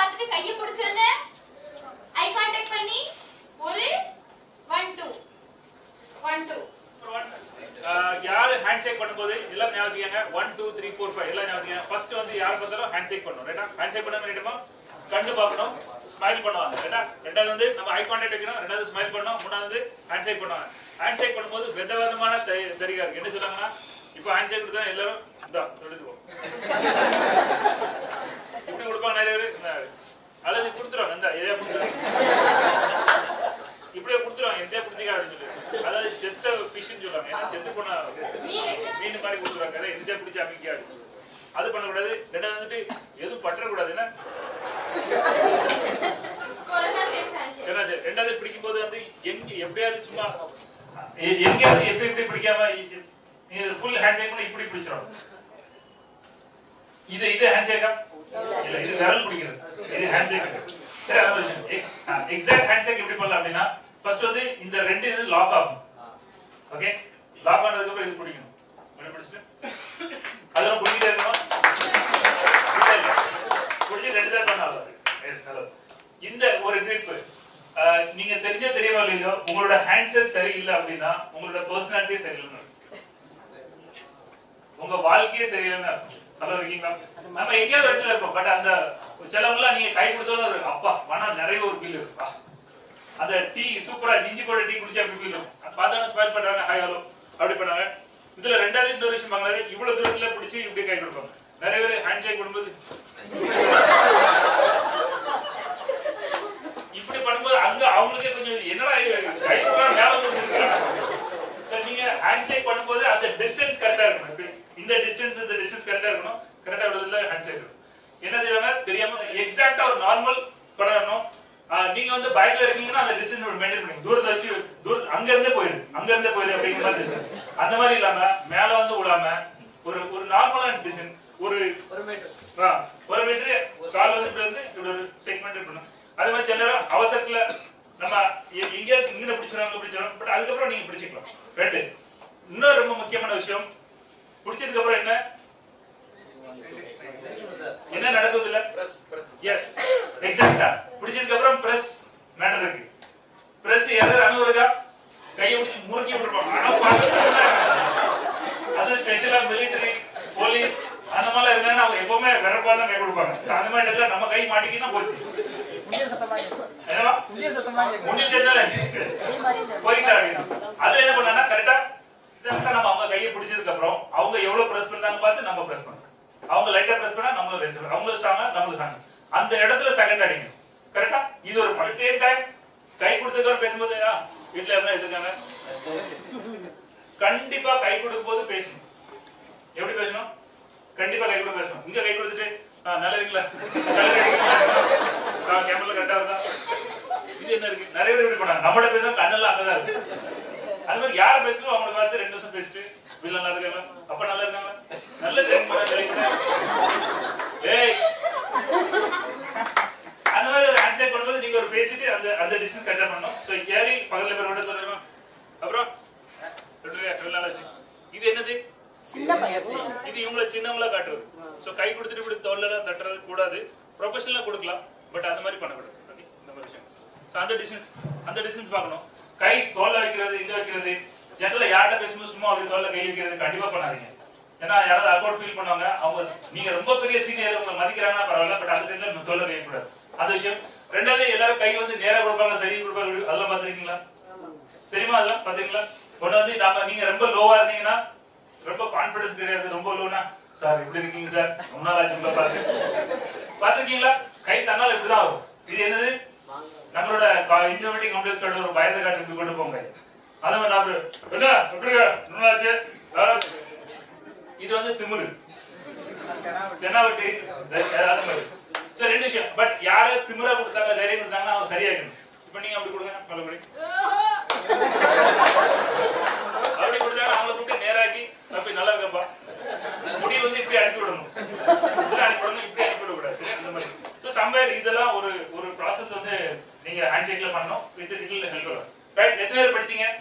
பார்த்துட்டு கையை பிடிச்சோன்னு ஐ கான்டாக்ட் பண்ணி ஒரு ஒன் டூ ஒன் டூ யாரு ஹேண்ட் ஷேக் பண்ணும்போது எல்லாம் ஞாபகம் வச்சுக்கோங்க one two three four five எல்லாம் ஞாபகம் வச்சுக்கோங்க ஃபர்ஸ்ட் வந்து யார் பார்த்தாலும் ஹேண்ட் ஷேக் பண்ணணும் ரைட்டா ஹேண்ட் ஷேக் பண்ண வேண்டியமா கண்ணு பார்க்கணும் ஸ்மைல் பண்ணுவாங்க ரைட்டா ரெண்டாவது வந்து நம்ம ஐ கான்டாக்ட் வைக்கணும் ரெண்டாவது ஸ்மைல் பண்ணணும் மூணாவது ஹேண்ட் ஷேக் பண்ணுவாங்க ஹேண்ட் ஷேக் பண்ணும்போது வித விதமான தெ- தெரிகா இருக்கு என்ன சொல்றாங்கன்னா இப்போ ஹேண்ட் ஷேக் கொடுத்தா எல்லாரும் இதா எடுத்துக்கோ இப்படி கொடுப்பாங்க நிறைய பேர் இந்த அல்லது கொடுத்துருவாங்க இந்த எதையா கொடுத்துருவாங்க இப்படியே கொடுத்துருவாங்க எந்தையா பிடிச்சிக்க அப்படின்னு சொல்லி அதாவது செத்த ஃபிஷ்னு சொல்லுவாங்க ஏன்னா செத்து போன மீன் மீன் மாதிரி கொடுத்துருவாங்க அதை எந்த பிடிச்சி அமைக்க அப்படின்னு சொல்லி. அது பண்ணக்கூடாது ரெண்டாவது வந்துட்டு எதுவும் பற்றக்கூடாது என்ன கொரோனா சேஃப் ஹேண்ட் என்ன சரி, ரெண்டாவது பிடிக்கும் போது வந்து எங்க எப்படியாவது சும்மா எ- எங்கேயாவது எப்படி எப்படி பிடிக்காம ஃபுல் ஹேண்ட் ஷேக் பண்ணி இப்படி பிடிச்சிடும் இது இது ஹேண்ட் ஷேக்கா இல்ல இது விரல் பிடிக்கிறது இது hand shake exact hand shake எப்படி பண்ணலாம் அப்படின்னா ஃபர்ஸ்ட் வந்து இந்த ரெண்டு இது லாக் ஆகும் ஓகே லாக் ஆனதுக்கு அப்புறம் இது பிடிக்கணும் இப்படி பிடிச்சிட்டு அதெல்லாம் பிடிக்கிட்டே இருக்கணும் இல்ல, இல்ல. பிடிச்சி ரெண்டு தான் பண்ணாலும் எஸ் ஹலோ இந்த ஒரு grip அஹ், நீங்க தெரிஞ்சோ தெரியவோ இல்லையோ உங்களோட ஹேண்ட் ஷேக் சரியில்லை அப்படின்னா உங்களோட பர்சனாலிட்டியே சரியில்லைன்னு அர்த்தம். உங்க வாழ்க்கையே சரியில்லைன்னு அர்த்தம். நல்லா இருக்கீங்களா நம்ம எங்கேயாவது ஒரு இடத்துல இருப்போம் பட் அந்த சிலவங்களாம் நீங்க கை கொடுத்தோன்னு ஒரு அப்பா மனம் நிறைய ஒரு ஃபீல் இருக்குப்பா அந்த டீ சூப்பரா இஞ்சி போட டீ குடிச்சா அப்படி ஃபீல் இருக்கும் பார்த்தோன்னு ஸ்மைல் பண்றாங்க ஹாய் ஹலோ அப்படி பண்ணாங்க இதுல ரெண்டாவது இன்னொரு விஷயம் வாங்கினது இவ்வளவு தூரத்துல பிடிச்சி இப்படி கை கொடுப்பாங்க நிறைய பேர் ஹேண்ட் ஷேக் பண்ணும்போது இப்படி பண்ணும்போது அங்க அவங்களுக்கே கொஞ்சம் என்னடா இது, கை கொடுத்தா மேல கொடுத்துருக்காங்க சார் நீங்க ஹேண்ட் ஷேக் பண்ணும்போது அந்த டிஸ்டன்ஸ் கரெக்டா இருக்கணும் இப்படி இந்த டிஸ்டன்ஸ் இந்த டிஸ்டன்ஸ் கரெக்டா இருக்கணும் கரெக்டா விடுறதுல ஹேண்ட் ஷேக் இருக்கணும் என்ன தெரியாம தெரியாம எக்ஸாக்ட்டா ஒரு நார்மல் பண்ணணும் ஆஹ் நீங்க வந்து பைக்ல இருக்கீங்கன்னா அந்த டிஸ்டன்ஸ் மெயின்டைன் பண்ணுங்க தூரத்தை வச்சு தூர அங்க இருந்தே போயிரு அங்க இருந்தே போயிரு அப்படிங்கிற மாதிரி distance. அந்த மாதிரி இல்லாம மேல வந்து விழாம ஒரு ஒரு நார்மலான டிஸ்டன்ஸ் ஒரு ஒரு மீட்டர் ஆ, ஒரு மீட்டர் கால் வந்து இப்படி வந்து இப்படி ஒரு செக்மெண்ட் இருக்கணும் அதே மாதிரி சில நேரம் அவசரத்துல நம்ம எ- எங்கேயாவது இங்கே பிடிச்சிடும் அங்கே பிடிச்சிடும் பட் அதுக்கப்புறம் நீங்க பிடிச்சிக்கலாம் ரெண்டு இன்னொரு ரொம்ப முக்கியமான விஷயம் பிடிச்சதுக்கு அப்புறம் என்ன என்ன நடக்குது இல்ல பிரஸ் பிரஸ் எஸ் எக்ஸாக்ட்டா பிடிச்சதுக்கு அப்புறம் பிரஸ் மேட்டர் இருக்கு பிரஸ் யாராவது அனுபவம் இருக்கா கையை பிடிச்சி முறுக்கி விட்டுருப்பாங்க ஆனா பாருங்க, அது ஸ்பெஷலா மிலிட்டரி போலீஸ் அந்த மாதிரி இருந்தாங்கன்னா அவங்க எப்பவுமே விரப்பா தான் கை கொடுப்பாங்க அந்த மாதிரி இடத்துல நம்ம கை மாட்டிக்கினா போச்சு முன்னியல் சத்தமா கேட்கும் என்னவா முன்னியல் சத்தமா கேட்கும் முடிஞ்சு தெரிஞ்சாலே போயிட்டா அதுல என்ன பண்ணா கரெக்டா எக்ஸாக்ட்டா நம்ம அவங்க கையை பிடிச்சதுக்கு அப்புறம் அவங்க எவ்வளவு பிரஸ் பண்ணாங்க பார்த்து நம்ம பிரஸ் பண்ணணும் அவங்க லைட்டா பிரஸ் பண்ணா நம்மளும் பிரஸ் பண்ணணும் அவங்களும் ஸ்ட்ராங்கா நம்மளும் ஸ்ட்ராங் அந்த இடத்துல செகண்ட் அடிங்க கரெக்டா இது ஒரு சேம் டைம் கை கொடுத்ததுக்கு அப்புறம் பேசும்போது ஆ, வீட்ல எல்லாம் எடுத்துக்காங்க கண்டிப்பா கை கொடுக்கும் போது பேசணும் எப்படி பேசணும் கண்டிப்பா கை கொடுத்து பேசணும் இங்க கை கொடுத்துட்டு ஆ, நல்லா இருக்கீங்களா கேமரா கரெக்டா இருந்தா இது என்ன இருக்கு நிறைய பேர் இப்படி பண்ணாங்க நம்மளோட பேசுறோம் கண்ணெல்லாம் அங்கதான் இருக்கு அது மாதிரி யாரை பேசுறோம் அவங்கள பார்த்து ரெண்டு வருஷம் பேசிட்டு வீட்டுல நல்லா இருக்காங்க அப்ப நல்லா இருக்காங்க நல்ல ட்ரெயின் பண்ண கிடைக்கிறேன் ஏய் அந்த மாதிரி ஒரு ஹேண்ட் பண்ணும்போது நீங்க ஒரு பேசிட்டு அந்த அந்த டிஸ்டன்ஸ் கரெக்டா பண்ணணும் ஸோ ஏறி பக்கத்துல பேர் விட தெரியுமா அப்புறம் ரெண்டு ரெண்டு நாள் ஆச்சு இது என்னது இது இவங்கள சின்னவங்களா காட்டுறது சோ கை கொடுத்துட்டு இப்படி தோல்ல தட்டுறது கூடாது ப்ரொஃபஷனலா கொடுக்கலாம் பட் அந்த மாதிரி பண்ணக்கூடாது ஓகே இந்த மாதிரி விஷயம் ஸோ அந்த டிஸ்டன்ஸ் அந்த டிஸ்டன்ஸ் பார்க்கணும் கை தோல்ல வைக்கிறது இங்க வைக்கிறது ஜெனரலா யார்கிட்ட பேசும்போது சும்மா அப்படி தோல்ல கை வைக்கிறது கண்டிப்பா பண்ணாதீங்க ஏன்னா யாராவது அக்கௌண்ட் ஃபீல் பண்ணுவாங்க அவங்க நீங்க ரொம்ப பெரிய சீனியர் உங்களை மதிக்கிறாங்கன்னா பரவாயில்ல பட் அது டைம்ல தோல்ல கை கூடாது அந்த விஷயம் ரெண்டாவது எல்லாரும் கை வந்து நேரா கொடுப்பாங்க சரி கொடுப்பாங்க அதெல்லாம் பார்த்துருக்கீங்களா தெரியுமா அதெல்லாம் பாத்தீங்களா ஒண்ணு வந்து நாம நீங்க ரொம்ப லோவா இருந்தீங்கன்னா ரொம்ப கான்பிடன்ஸ் கிடையாது ரொம்ப லோனா சார் எப்படி இருக்கீங்க சார் ரொம்ப நாள் ஆச்சு உங்களை பார்த்து பாத்திருக்கீங்களா கை தன்னால் இப்படிதான் வரும் இது என்னது நம்மளோட இன்டர்மீடியட் கம்ப்ளீட் கார்டு ஒரு பயத்தை காட்டு இப்படி கொண்டு போங்க அதே மாதிரி நான் அப்படி, என்ன எப்படி இருக்க? ரொம்ப நாள் ஆச்சு ஆ? இது வந்து திமிரு தென்னாவட்டி அது மாதிரி சரி ரெண்டு விஷயம் பட் யாரு திமிரா கொடுத்தாங்க தைரியம் கொடுத்தாங்கன்னா அவங்க சரியாகணும் இப்போ நீங்க அப்படி கொடுங்க மறுபடி அப்படி கொடுத்தாங்க அவங்கள கூப்பிட்டு நேராக்கி தம்பி நல்லா இருக்கப்பா முடி வந்து இப்படி அனுப்பி விடணும் இப்படி அனுப்பி விடணும் இப்படி அனுப்பி விடக்கூடாது சரி அந்த மாதிரி ஸோ சம்வேர் இதெல்லாம் ஒரு ஒரு ப்ராசஸ் வந்து நீங்க ஹேண்ட் ஷேக்ல பண்ணணும் வித் இட்ல ஹெல்ப் வரும் ரைட் எத்தனை பேர் படிச்சீங்க